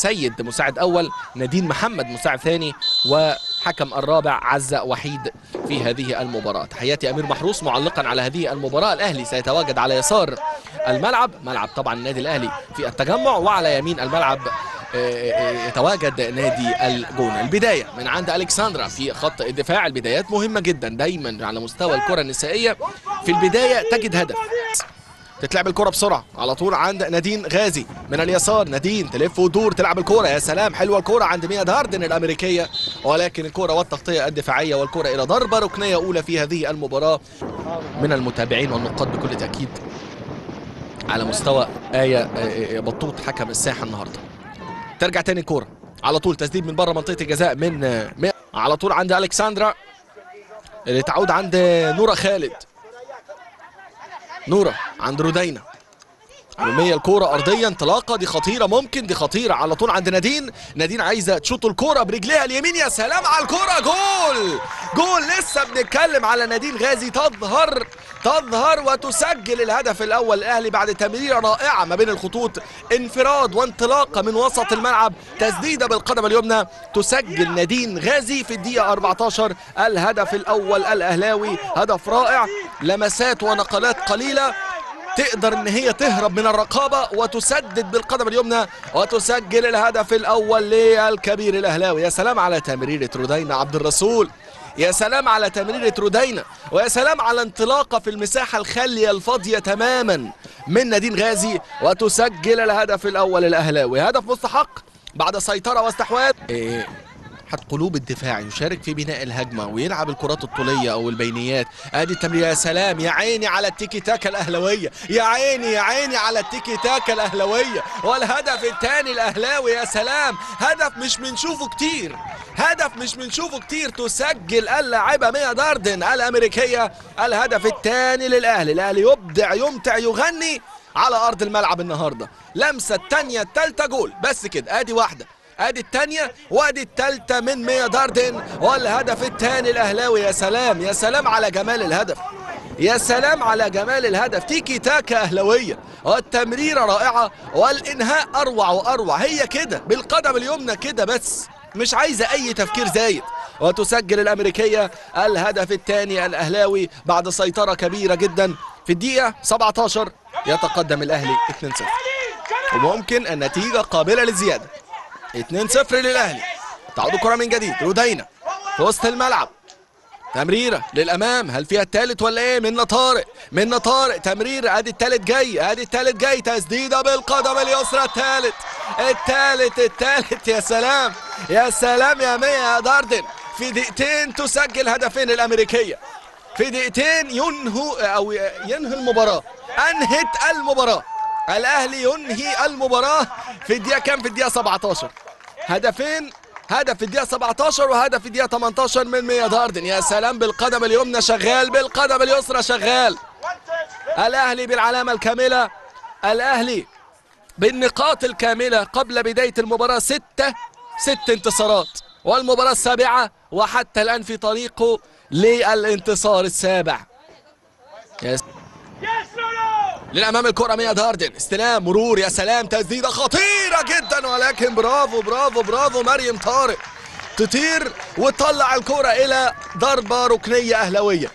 سيد مساعد اول نادين محمد مساعد ثاني وحكم الرابع عزة وحيد في هذه المباراة تحياتي أمير محروس معلقا على هذه المباراة الأهلي سيتواجد على يسار الملعب ملعب طبعا النادي الأهلي في التجمع وعلى يمين الملعب يتواجد نادي الجونة البداية من عند ألكسندرا في خط الدفاع البدايات مهمة جدا دايما على مستوى الكرة النسائية في البداية تجد هدف تتلعب الكرة بسرعة على طول عند نادين غازي من اليسار نادين تلف وتدور تلعب الكرة يا سلام حلوة الكرة عند ميا هاردن الأمريكية ولكن الكرة والتغطية الدفاعية والكرة إلى ضربة ركنية أولى في هذه المباراة من المتابعين والنقاد بكل تأكيد على مستوى آية بطوط حكم الساحة النهارده ترجع تاني الكوره على طول تسديد من بره منطقه الجزاء من مي... على طول عند الكسندرا اللي تعود عند نوره خالد نوره عند رودينا رمية الكورة أرضية انطلاقة دي خطيرة ممكن دي خطيرة على طول عند نادين نادين عايزة تشوط الكورة برجليها اليمين يا سلام على الكورة جول جول لسه بنتكلم على نادين غازي تظهر تظهر وتسجل الهدف الأول الأهلي بعد تمريرة رائعة ما بين الخطوط انفراد وانطلاقة من وسط الملعب تسديدة بالقدم اليمنى تسجل نادين غازي في الدقيقة 14 الهدف الأول الأهلاوي هدف رائع لمسات ونقلات قليلة تقدر ان هي تهرب من الرقابه وتسدد بالقدم اليمنى وتسجل الهدف الاول للكبير الاهلاوي يا سلام على تمريره رودينا عبد الرسول يا سلام على تمريرة رودينا ويا سلام على انطلاقة في المساحة الخالية الفاضية تماما من نادين غازي وتسجل الهدف الأول الأهلاوي هدف مستحق بعد سيطرة واستحواذ إيه احد قلوب الدفاع يشارك في بناء الهجمه ويلعب الكرات الطوليه او البينيات ادي التمرير يا سلام يا عيني على التيكي تاكا الاهلاويه يا عيني يا عيني على التيكي تاكا الاهلاويه والهدف الثاني الاهلاوي يا سلام هدف مش بنشوفه كتير هدف مش بنشوفه كتير تسجل اللاعبه ميا داردن الامريكيه الهدف الثاني للاهلي الاهلي يبدع يمتع يغني على ارض الملعب النهارده لمسه الثانيه الثالثه جول بس كده ادي واحده ادي الثانية وادي الثالثة من ميا داردن والهدف الثاني الاهلاوي يا سلام يا سلام على جمال الهدف يا سلام على جمال الهدف تيكي تاكا اهلاوية والتمريرة رائعة والانهاء اروع واروع هي كده بالقدم اليمنى كده بس مش عايزة اي تفكير زايد وتسجل الامريكية الهدف الثاني الاهلاوي بعد سيطرة كبيرة جدا في الدقيقة 17 يتقدم الاهلي 2-0 وممكن النتيجة قابلة للزيادة 2-0 للاهلي تعود الكره من جديد رودينا في وسط الملعب تمريره للامام هل فيها الثالث ولا ايه منا طارق منا طارق تمريره ادي الثالث جاي ادي الثالث جاي تسديده بالقدم اليسرى الثالث الثالث الثالث يا سلام يا سلام يا ميا يا داردن في دقيقتين تسجل هدفين الامريكيه في دقيقتين ينهوا او ينهي المباراه انهت المباراه الاهلي ينهي المباراه في الدقيقه كام في الدقيقه 17 هدفين هدف في الدقيقه 17 وهدف في الدقيقه 18 من ميا داردن يا سلام بالقدم اليمنى شغال بالقدم اليسرى شغال الاهلي بالعلامه الكامله الاهلي بالنقاط الكامله قبل بدايه المباراه ستة ست انتصارات والمباراه السابعه وحتى الان في طريقه للانتصار السابع يا للامام الكره ميا داردن استلام مرور يا سلام تسديده خطيره جدا ولكن برافو برافو برافو مريم طارق تطير وتطلع الكره الى ضربه ركنيه اهلاويه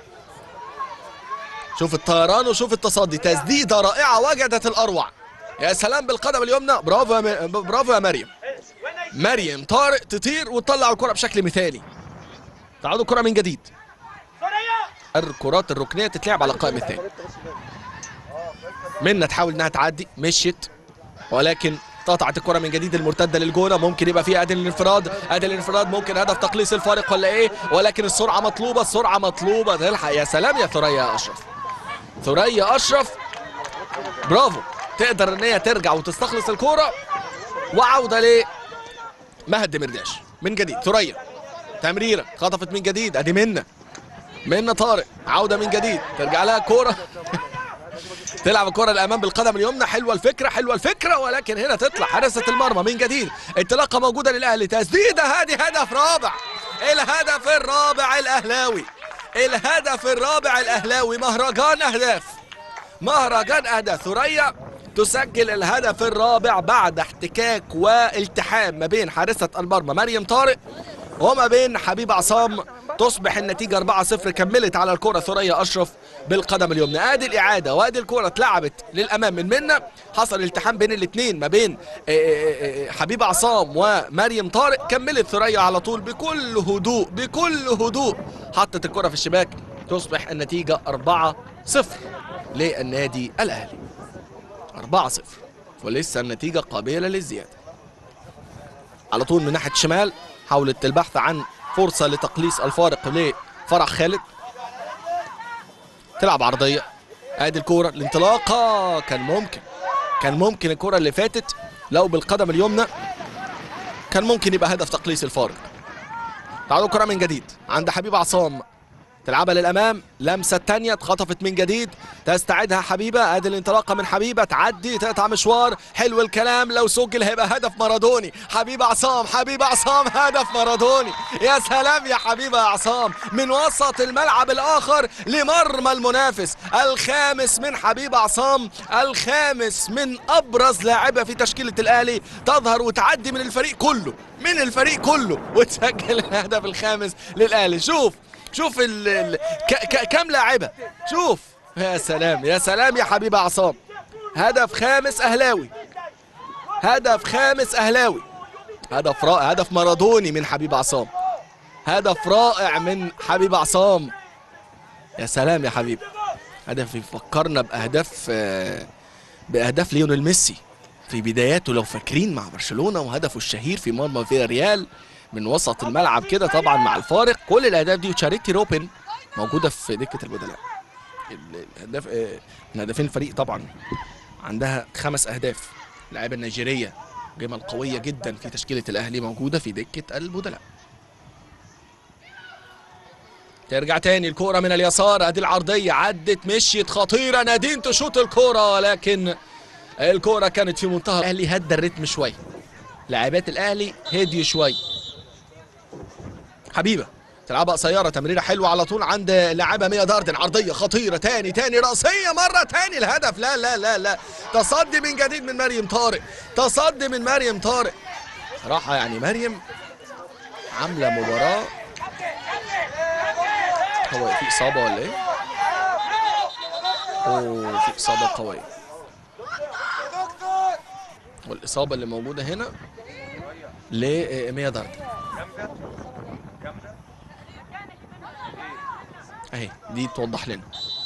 شوف الطيران وشوف التصدي تسديده رائعه وجدت الاروع يا سلام بالقدم اليمنى برافو يا م... برافو يا مريم مريم طارق تطير وتطلع الكره بشكل مثالي تعود الكره من جديد الكرات الركنيه تتلعب على القائم الثاني منا تحاول انها تعدي مشيت ولكن قطعت الكرة من جديد المرتدة للجونة ممكن يبقى فيها ادي الانفراد ادي الانفراد ممكن هدف تقليص الفارق ولا ايه ولكن السرعة مطلوبة السرعة مطلوبة تلحق يا سلام يا ثريا اشرف ثريا اشرف برافو تقدر ان هي ترجع وتستخلص الكرة وعودة ل مهد مرداش من جديد ثريا تمريرة خطفت من جديد ادي منا منا طارق عودة من جديد ترجع لها كورة تلعب الكرة الأمام بالقدم اليمنى حلوة الفكرة حلوة الفكرة ولكن هنا تطلع حارسة المرمى من جديد انطلاقة موجودة للأهلي تسديدة هذه هدف رابع الهدف الرابع الأهلاوي الهدف الرابع الأهلاوي مهرجان أهداف مهرجان أهداف ثريا تسجل الهدف الرابع بعد احتكاك والتحام ما بين حارسة المرمى مريم طارق وما بين حبيب عصام تصبح النتيجة 4-0 كملت على الكرة ثريا أشرف بالقدم اليمنى ادي الإعادة وادي الكرة اتلعبت للأمام من منا حصل التحام بين الاثنين ما بين آه، آه، آه، حبيب عصام ومريم طارق كملت ثريا على طول بكل هدوء بكل هدوء حطت الكرة في الشباك تصبح النتيجة 4-0 للنادي الأهلي 4-0 ولسه النتيجة قابلة للزيادة على طول من ناحية الشمال حاولت البحث عن فرصة لتقليص الفارق لفرح خالد تلعب عرضية ادي الكورة الانطلاقة كان ممكن كان ممكن الكرة اللي فاتت لو بالقدم اليمنى كان ممكن يبقى هدف تقليص الفارق تعالوا الكرة من جديد عند حبيب عصام تلعبها للامام لمسه الثانيه اتخطفت من جديد تستعيدها حبيبه ادي الانطلاقه من حبيبه تعدي تقطع مشوار حلو الكلام لو سجل هيبقى هدف مارادوني حبيب عصام حبيب عصام هدف مارادوني يا سلام يا حبيبه يا عصام من وسط الملعب الاخر لمرمى المنافس الخامس من حبيب عصام الخامس من ابرز لاعبه في تشكيله الاهلي تظهر وتعدي من الفريق كله من الفريق كله وتسجل الهدف الخامس للاهلي شوف شوف ال ال ك ك كم لاعبة شوف يا سلام يا سلام يا حبيب عصام هدف خامس أهلاوي هدف خامس أهلاوي هدف رائع هدف مارادوني من حبيب عصام هدف رائع من حبيب عصام يا سلام يا حبيبي هدف يفكرنا بأهداف آه، بأهداف ليونيل ميسي في بداياته لو فاكرين مع برشلونة وهدفه الشهير في مرمى فيا ريال من وسط الملعب كده طبعا مع الفارق كل الاهداف دي وتشاريتي روبن موجوده في دكه البدلاء ال- الاهداف آه، من هدفين الفريق طبعا عندها خمس اهداف اللاعبه النيجيريه جمل قويه جدا في تشكيله الاهلي موجوده في دكه البدلاء ترجع تاني الكرة من اليسار ادي العرضية عدت مشيت خطيرة نادين تشوط الكرة ولكن الكرة كانت في منتهى الاهلي هدى الريتم شوية لاعبات الاهلي هديوا شوية حبيبه تلعبها قصيره تمريره حلوه على طول عند لاعبه ميا داردن عرضيه خطيره تاني تاني راسيه مره تاني الهدف لا لا لا لا تصدي من جديد من مريم طارق تصدي من مريم طارق صراحه يعني مريم عامله مباراه هو في اصابه ولا ايه؟ اوه في اصابه قويه والاصابه اللي موجوده هنا لميا داردن اهي دي توضح لنا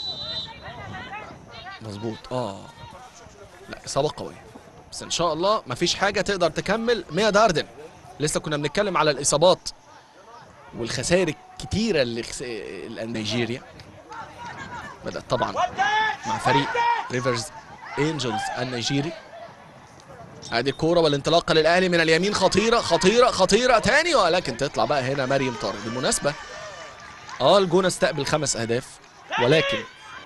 مظبوط اه لا اصابه قويه بس ان شاء الله مفيش حاجه تقدر تكمل ميا داردن لسه كنا بنتكلم على الاصابات والخسائر الكتيره اللي خس... ال- نيجيريا بدات طبعا مع فريق ريفرز انجلز النيجيري ادي الكوره والانطلاقه للاهلي من اليمين خطيره خطيره خطيره تاني ولكن تطلع بقى هنا مريم طارق بالمناسبه اه الجون استقبل خمس اهداف ولكن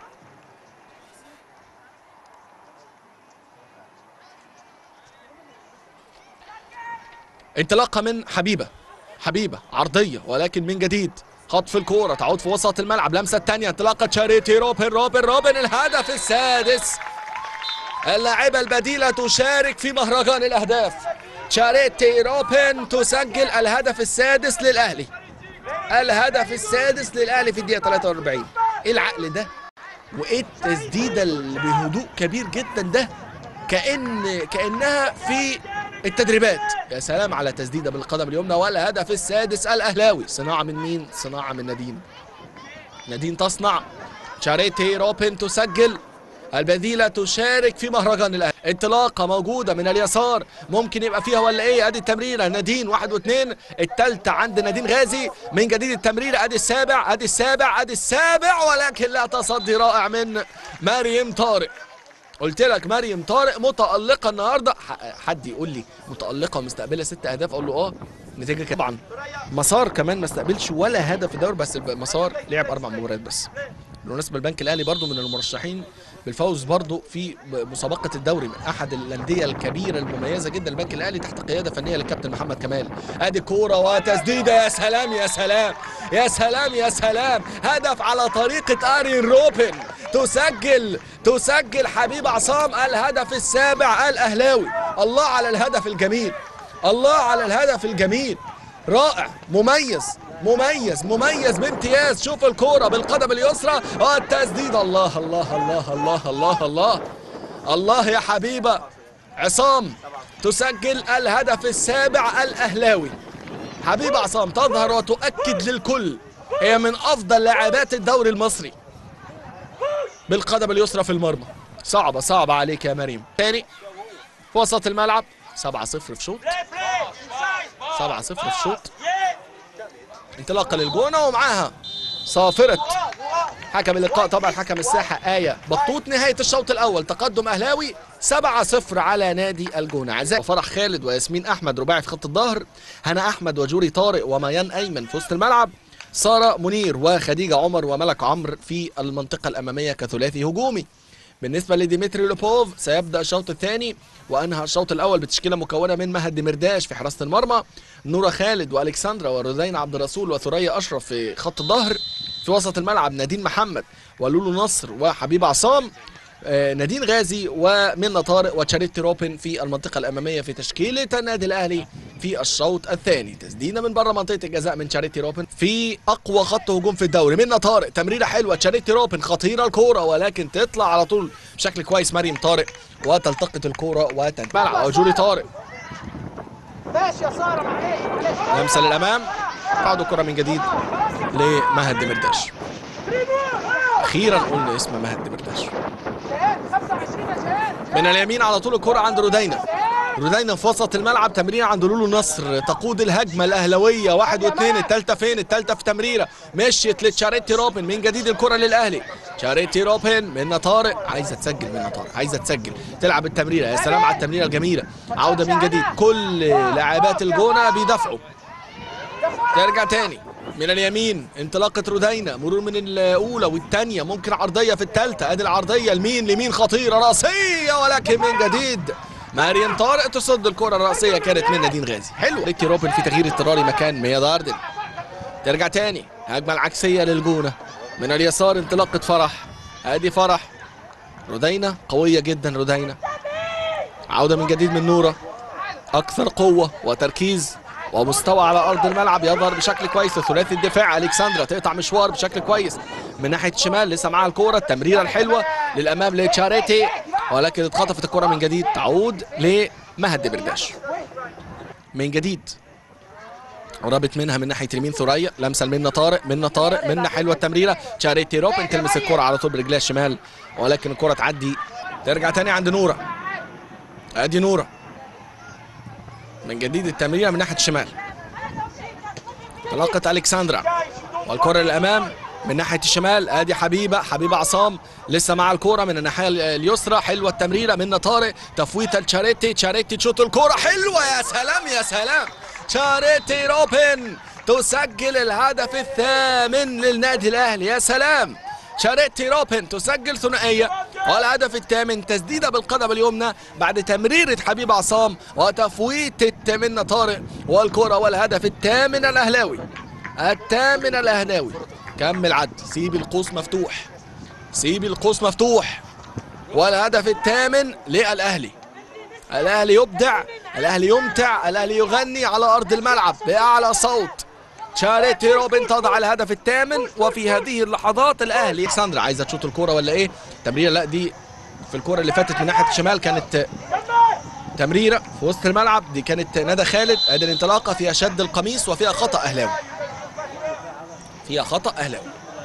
انطلاقه من حبيبه حبيبه عرضيه ولكن من جديد خطف الكوره تعود في وسط الملعب لمسه الثانيه انطلاقه تشاريتي روبن روبن روبن الهدف السادس اللاعبة البديلة تشارك في مهرجان الأهداف تشاريتي روبن تسجل الهدف السادس للأهلي الهدف السادس للأهلي في الدقيقة 43 إيه العقل ده وإيه التسديدة اللي بهدوء كبير جدا ده كأن كأنها في التدريبات يا سلام على تسديدة بالقدم اليمنى والهدف السادس الأهلاوي صناعة من مين؟ صناعة من نادين نادين تصنع تشاريتي روبن تسجل البديلة تشارك في مهرجان الأهلي انطلاقة موجودة من اليسار ممكن يبقى فيها ولا ايه ادي التمريرة نادين واحد واثنين التالتة عند نادين غازي من جديد التمريرة ادي السابع ادي السابع ادي السابع ولكن لا تصدي رائع من مريم طارق قلت لك مريم طارق متألقة النهارده ح- حد يقول لي متألقة ومستقبلة ست أهداف أقول له اه نتيجة كده طبعا مسار كمان ما استقبلش ولا هدف في الدوري بس الب- مسار لعب أربع مباريات بس بالمناسبة البنك الأهلي برضو من المرشحين بالفوز برضو في ب- مسابقة الدوري من أحد الأندية الكبيرة المميزة جدا البنك الأهلي تحت قيادة فنية للكابتن محمد كمال أدي كورة وتسديدة يا سلام يا سلام يا سلام يا سلام هدف على طريقة أرين روبن تسجل تسجل حبيب عصام الهدف السابع الاهلاوي الله على الهدف الجميل الله على الهدف الجميل رائع مميز مميز مميز بامتياز شوف الكوره بالقدم اليسرى والتسديد الله الله الله الله الله الله الله يا حبيبه عصام تسجل الهدف السابع الاهلاوي حبيبه عصام تظهر وتؤكد للكل هي من افضل لاعبات الدوري المصري بالقدم اليسرى في المرمى صعبه صعبه عليك يا مريم تاني في وسط الملعب 7 0 في شوط 7 0 في شوط انطلاقه للجونه ومعاها صافره حكم اللقاء طبعا حكم الساحه آية بطوط نهاية الشوط الأول تقدم أهلاوي 7-0 على نادي الجونة عزاء فرح خالد وياسمين أحمد رباعي في خط الظهر هنا أحمد وجوري طارق وميان أيمن في وسط الملعب سارة منير وخديجة عمر وملك عمرو في المنطقة الأمامية كثلاثي هجومي بالنسبة لديمتري لوبوف سيبدأ الشوط الثاني وأنهى الشوط الأول بتشكيلة مكونة من مهد مرداش في حراسة المرمى نورة خالد وألكسندرا ورودين عبد الرسول وثريا أشرف في خط الظهر في وسط الملعب نادين محمد ولولو نصر وحبيب عصام آه، نادين غازي ومنى طارق وتشاريتي روبن في المنطقة الأمامية في تشكيلة النادي الأهلي في الشوط الثاني تسديدة من بره منطقة الجزاء من تشاريتي روبن في أقوى خط هجوم في الدوري منى طارق تمريرة حلوة تشاريتي روبن خطيرة الكورة ولكن تطلع على طول بشكل كويس مريم طارق وتلتقط الكورة وتتبلع وجولي طارق ماشي يا ساره معلش معلش لمسة للأمام تعود الكرة من جديد لمهد دمرداش أخيرا قلنا اسم مهد دمرداش شهاد 25 يا شهاد من اليمين على طول الكرة عند رودينا رودينا في وسط الملعب تمرير عند لولو نصر تقود الهجمة الأهلوية واحد واثنين التالتة فين التالتة في تمريرة مشيت لتشاريتي روبن من جديد الكرة للأهلي تشاريتي روبن من طارق عايزة تسجل من طارق عايزة تسجل تلعب التمريرة يا سلام على التمريرة الجميلة عودة من جديد كل لاعبات الجونة بيدافعوا ترجع تاني من اليمين انطلاقة رودينا مرور من الأولى والثانية ممكن عرضية في الثالثة أدي العرضية لمين لمين خطيرة رأسية ولكن من جديد مريم طارق تصد الكرة الرأسية كانت من نادين غازي حلو ريكي روبن في تغيير اضطراري مكان ميا داردن ترجع تاني هجمة العكسية للجونة من اليسار انطلاقة فرح ادي فرح رودينا قوية جدا رودينا عودة من جديد من نورة أكثر قوة وتركيز ومستوى على أرض الملعب يظهر بشكل كويس ثلاثي الدفاع ألكسندرا تقطع مشوار بشكل كويس من ناحية الشمال لسه معاها الكورة التمريرة الحلوة للأمام لتشاريتي ولكن اتخطفت الكرة من جديد تعود لمهد برداش من جديد قربت منها من ناحيه اليمين ثريا لمسه لمنى طارق منى طارق منى حلوه التمريره تشاريتي روبن تلمس الكره على طول برجلها الشمال ولكن الكره تعدي ترجع تاني عند نوره ادي نوره من جديد التمريره من ناحيه الشمال انطلاقه الكسندرا والكره للامام من ناحيه الشمال ادي حبيبه حبيبه عصام لسه مع الكوره من الناحيه اليسرى حلوه التمريره منى طارق تفويته لتشاريتي تشاريتي تشوط الكوره حلوه يا سلام يا سلام تشاريتي روبن تسجل الهدف الثامن للنادي الاهلي يا سلام شاريتي روبن تسجل ثنائيه والهدف الثامن تسديده بالقدم اليمنى بعد تمريره حبيب عصام وتفويته منى طارق والكره والهدف الثامن الاهلاوي الثامن الاهلاوي كمل عد سيب القوس مفتوح سيب القوس مفتوح والهدف الثامن للاهلي الاهلي يبدع الاهلي يمتع الاهلي يغني على ارض الملعب باعلى صوت شاريتي روبن تضع الهدف الثامن وفي هذه اللحظات الاهلي ساندرا عايزه تشوط الكوره ولا ايه تمريره لا دي في الكوره اللي فاتت من ناحيه الشمال كانت تمريره في وسط الملعب دي كانت ندى خالد ادي الانطلاقه فيها شد القميص وفيها خطا اهلاوي فيها خطا اهلاوي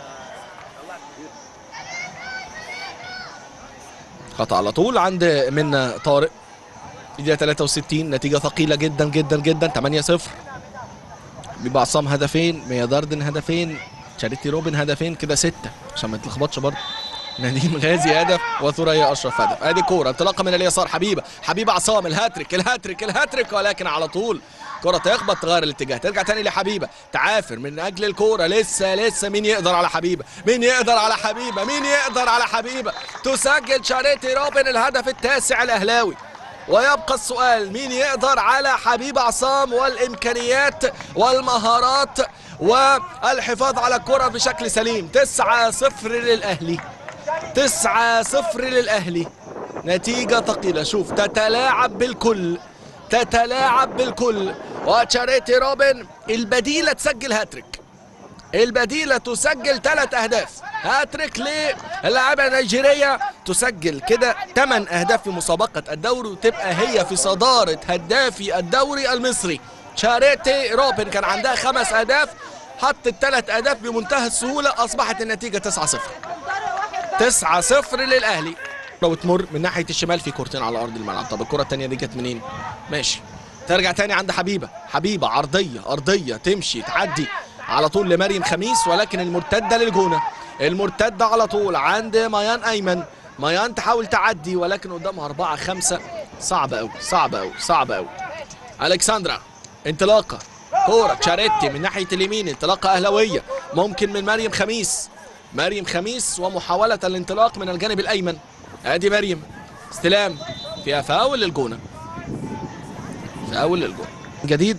خطا على طول عند من طارق دقيقه 63 نتيجه ثقيله جدا جدا جدا 8 0 بيبقى عصام هدفين ميا داردن هدفين شاريتي روبن هدفين كده ستة عشان ما تلخبطش برضه نديم غازي هدف وثريا اشرف هدف ادي كوره انطلاقه من اليسار حبيبه حبيبه عصام الهاتريك الهاتريك الهاتريك ولكن على طول كرة تخبط تغير الاتجاه ترجع تاني لحبيبه تعافر من اجل الكوره لسه لسه مين يقدر على حبيبه مين يقدر على حبيبه مين يقدر على حبيبه تسجل شاريتي روبن الهدف التاسع الاهلاوي ويبقى السؤال مين يقدر على حبيب عصام والامكانيات والمهارات والحفاظ على الكره بشكل سليم 9 0 للاهلي تسعة صفر للأهلي نتيجة ثقيلة شوف تتلاعب بالكل تتلاعب بالكل وتشاريتي روبن البديلة تسجل هاتريك البديلة تسجل ثلاث أهداف هاتريك للاعبة النيجيرية تسجل كده ثمان أهداف في مسابقة الدوري وتبقى هي في صدارة هدافي الدوري المصري شاريتي روبن كان عندها خمس أهداف حطت ثلاث أهداف بمنتهى السهولة أصبحت النتيجة 9-0 9-0 للأهلي لو تمر من ناحية الشمال في كورتين على أرض الملعب طب الكرة التانية دي جت منين؟ ماشي ترجع تاني عند حبيبة حبيبة عرضية أرضية تمشي تعدي على طول لمريم خميس ولكن المرتدة للجونة المرتدة على طول عند ميان أيمن ميان تحاول تعدي ولكن قدامها أربعة خمسة صعب أوي صعب أوي صعب أوي ألكسندرا انطلاقة كورة تشاريتي من ناحية اليمين انطلاقة أهلوية ممكن من مريم خميس مريم خميس ومحاولة الانطلاق من الجانب الأيمن ادي مريم استلام فيها فاول للجونة فاول للجونة جديد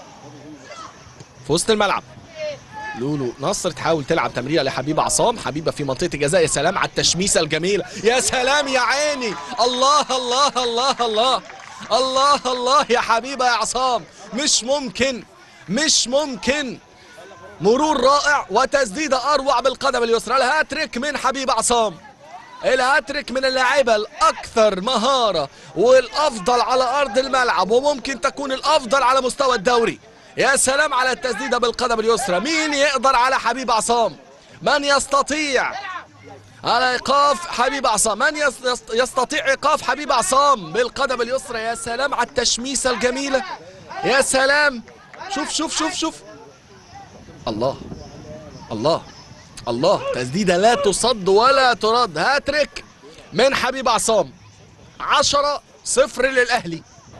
في وسط الملعب لولو نصر تحاول تلعب تمريره لحبيبه عصام حبيبه في منطقه الجزاء يا سلام على التشميسه الجميله يا سلام يا عيني الله الله الله الله الله الله يا حبيبه يا عصام مش ممكن مش ممكن مرور رائع وتسديده اروع بالقدم اليسرى الهاتريك من حبيبه عصام الهاتريك من اللاعبة الأكثر مهارة والأفضل على أرض الملعب وممكن تكون الأفضل على مستوى الدوري يا سلام على التسديدة بالقدم اليسرى مين يقدر على حبيب عصام من يستطيع على إيقاف حبيب عصام من يس- يس- يستطيع إيقاف حبيب عصام بالقدم اليسرى يا سلام على التشميسة الجميلة يا سلام شوف شوف شوف شوف الله الله الله تسديدة لا تصد ولا ترد هاتريك من حبيب عصام عشرة صفر للأهلي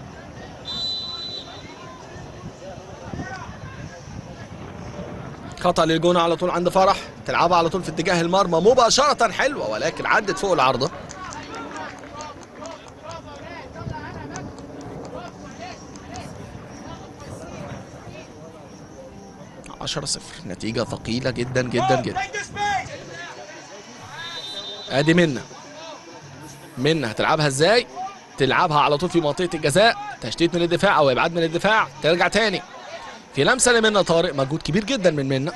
خطأ للجونة على طول عند فرح تلعبها على طول في اتجاه المرمى مباشرة حلوة ولكن عدت فوق العارضة عشرة صفر نتيجة ثقيلة جدا جدا جدا ادي منا منا هتلعبها ازاي تلعبها على طول في منطقة الجزاء تشتيت من الدفاع او ابعاد من الدفاع ترجع تاني في لمسة لمنا طارق مجهود كبير جدا من منا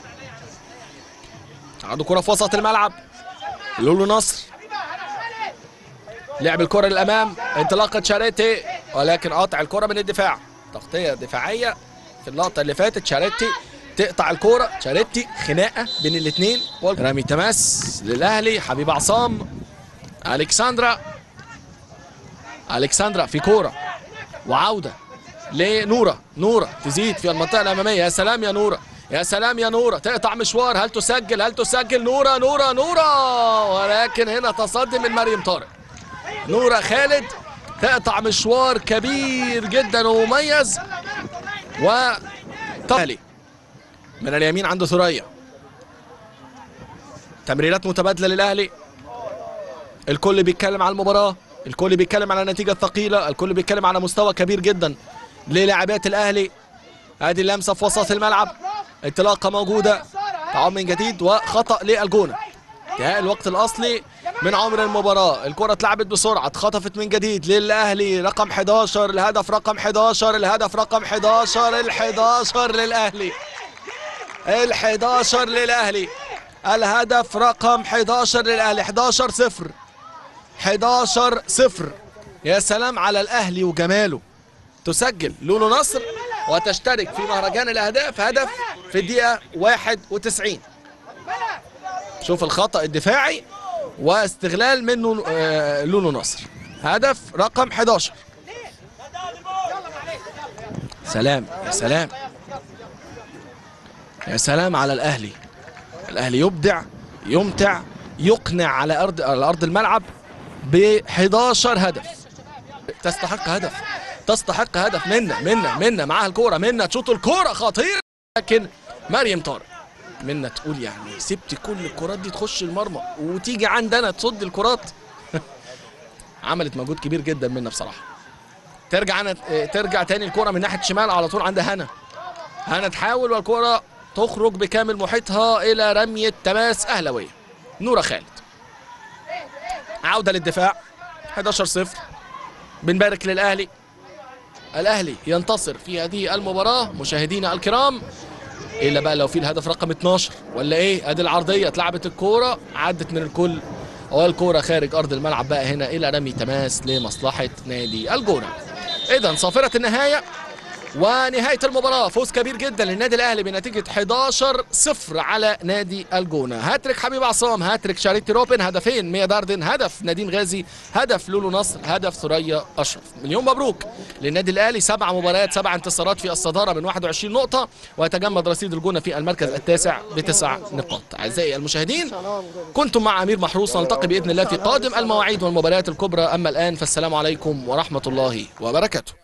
عنده كرة في وسط الملعب لولو نصر لعب الكرة للأمام انطلاقة شاريتي ولكن قاطع الكرة من الدفاع تغطية دفاعية في اللقطة اللي فاتت شاريتي تقطع الكرة شاريتي خناقة بين الاثنين رامي تماس للأهلي حبيب عصام ألكسندرا ألكسندرا في كورة وعودة لنورة نورة تزيد في المنطقة الأمامية يا سلام يا نورة يا سلام يا نورة تقطع مشوار هل تسجل هل تسجل نورة نورة نورة ولكن هنا تصدي من مريم طارق نورة خالد تقطع مشوار كبير جدا ومميز و تالي من اليمين عنده ثريا تمريرات متبادلة للأهلي الكل بيتكلم على المباراة الكل بيتكلم على النتيجة الثقيلة الكل بيتكلم على مستوى كبير جدا للاعبات الأهلي ادي اللمسة في وسط الملعب انطلاقة موجودة تعاون من جديد وخطأ للجونة انتهاء الوقت الأصلي من عمر المباراة الكرة اتلعبت بسرعة اتخطفت من جديد للأهلي رقم 11 الهدف رقم 11 الهدف رقم 11 ال 11 للأهلي ال 11 للأهلي الهدف رقم 11 للأهلي 11 0 11 0 يا سلام على الأهلي وجماله تسجل لولو نصر وتشترك في مهرجان الأهداف هدف في الدقيقة 91 شوف الخطأ الدفاعي واستغلال منه آه، لولو نصر هدف رقم 11 سلام يا سلام يا سلام على الأهلي الأهلي يبدع يمتع يقنع على أرض على أرض الملعب ب 11 هدف تستحق هدف تستحق هدف منا منا منا معاها الكوره منا تشوط الكوره خطير لكن مريم طارق منا تقول يعني سبت كل الكرات دي تخش المرمى وتيجي عندنا تصد الكرات عملت مجهود كبير جدا منا بصراحه ترجع أنا ترجع تاني الكوره من ناحيه الشمال على طول عند هنا هنا تحاول والكوره تخرج بكامل محيطها الى رميه تماس اهلاويه نوره خالد عوده للدفاع 11 0 بنبارك للاهلي الاهلي ينتصر في هذه المباراه مشاهدينا الكرام الا بقى لو في الهدف رقم 12 ولا ايه ادي العرضيه اتلعبت الكوره عدت من الكل والكوره خارج ارض الملعب بقى هنا الى رمي تماس لمصلحه نادي الجونه اذا صافره النهايه ونهايه المباراه فوز كبير جدا للنادي الاهلي بنتيجه 11 0 على نادي الجونه هاتريك حبيب عصام هاتريك شاريتي روبن هدفين ميا داردن هدف نادين غازي هدف لولو نصر هدف ثريا اشرف مليون مبروك للنادي الاهلي سبع مباريات سبع انتصارات في الصداره من 21 نقطه ويتجمد رصيد الجونه في المركز التاسع بتسع نقاط اعزائي المشاهدين كنتم مع امير محروس نلتقي باذن الله في قادم المواعيد والمباريات الكبرى اما الان فالسلام عليكم ورحمه الله وبركاته